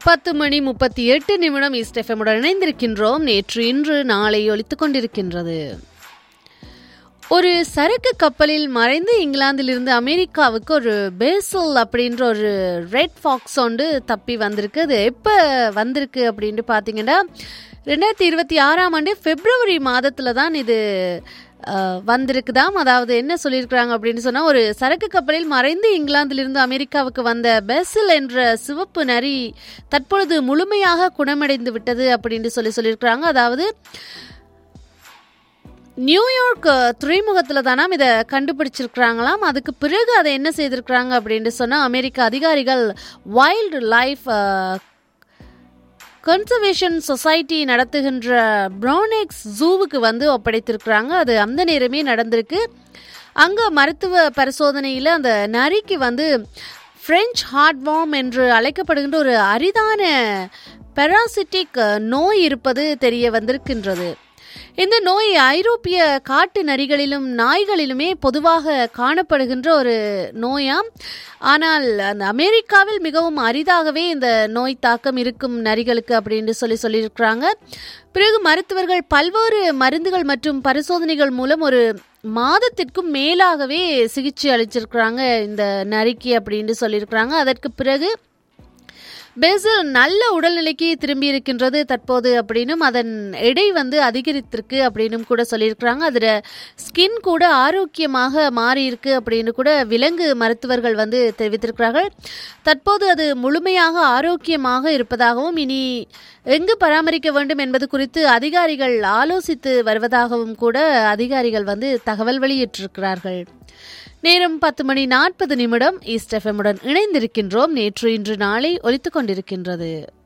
பத்து மணி முப்பத்தி எட்டு நிமிடம் இஸ்டெஃபமுடன் இணைந்திருக்கின்றோம் நேற்று இன்று நாளை ஒலித்துக் கொண்டிருக்கின்றது ஒரு சரக்கு கப்பலில் மறைந்து இங்கிலாந்திலிருந்து அமெரிக்காவுக்கு ஒரு பேசல் அப்படின்ற ஒரு ரெட் ஃபாக்ஸ் ஒன்று தப்பி வந்திருக்கு அது எப்போ வந்திருக்கு அப்படின்ட்டு பார்த்தீங்கன்னா ரெண்டாயிரத்தி இருபத்தி ஆறாம் ஆண்டு பிப்ரவரி மாதத்தில் தான் இது அஹ், வந்திருக்குதாம் அதாவது என்ன சொல்லியிருக்கிறாங்க அப்படின்னு சொன்னால் ஒரு சரக்கு கப்பலில் மறைந்து இங்கிலாந்திலிருந்து அமெரிக்காவுக்கு வந்த பெசில் என்ற சிவப்பு நரி தற்பொழுது முழுமையாக குணமடைந்து விட்டது அப்படின்னு சொல்லி சொல்லியிருக்கிறாங்க அதாவது நியூயார்க் அஹ், துறைமுகத்துல தானாம் இதை கண்டுபிடிச்சிருக்கிறாங்களாம் அதுக்கு பிறகு அதை என்ன செய்திருக்கிறாங்க அப்படின்னு சொன்னா அமெரிக்க அதிகாரிகள் வைல்டு லைஃப் கன்சர்வேஷன் சொசைட்டி நடத்துகின்ற ப்ரானெக்ஸ் ஜூவுக்கு வந்து ஒப்படைத்திருக்கிறாங்க அது அந்த நேரமே நடந்திருக்கு அங்கே மருத்துவ பரிசோதனையில் அந்த நரிக்கு வந்து ஃப்ரெஞ்ச் ஹார்ட்வார்ம் என்று அழைக்கப்படுகின்ற ஒரு அரிதான பெராசிட்டிக் நோய் இருப்பது தெரிய வந்திருக்கின்றது இந்த நோய் ஐரோப்பிய காட்டு நரிகளிலும் நாய்களிலுமே பொதுவாக காணப்படுகின்ற ஒரு நோயாம் ஆனால் அந்த அமெரிக்காவில் மிகவும் அரிதாகவே இந்த நோய் தாக்கம் இருக்கும் நரிகளுக்கு அப்படின்னு சொல்லி சொல்லியிருக்கிறாங்க பிறகு மருத்துவர்கள் பல்வேறு மருந்துகள் மற்றும் பரிசோதனைகள் மூலம் ஒரு மாதத்திற்கும் மேலாகவே சிகிச்சை அளிச்சிருக்கிறாங்க இந்த நரிக்கு அப்படின்னு சொல்லியிருக்கிறாங்க அதற்கு பிறகு பெசில் நல்ல உடல்நிலைக்கு திரும்பி இருக்கின்றது தற்போது அப்படின்னும் அதன் எடை வந்து அதிகரித்திருக்கு அப்படின்னும் கூட சொல்லியிருக்கிறாங்க அதில் ஸ்கின் கூட ஆரோக்கியமாக மாறி இருக்கு அப்படின்னு கூட விலங்கு மருத்துவர்கள் வந்து தெரிவித்திருக்கிறார்கள் தற்போது அது முழுமையாக ஆரோக்கியமாக இருப்பதாகவும் இனி எங்கு பராமரிக்க வேண்டும் என்பது குறித்து அதிகாரிகள் ஆலோசித்து வருவதாகவும் கூட அதிகாரிகள் வந்து தகவல் வெளியிட்டிருக்கிறார்கள் நேரம் பத்து மணி நாற்பது நிமிடம் ஈஸ்ட் எஃப்எம்முடன் இணைந்திருக்கின்றோம் நேற்று இன்று நாளை ஒலித்துக் கொண்டிருக்கின்றது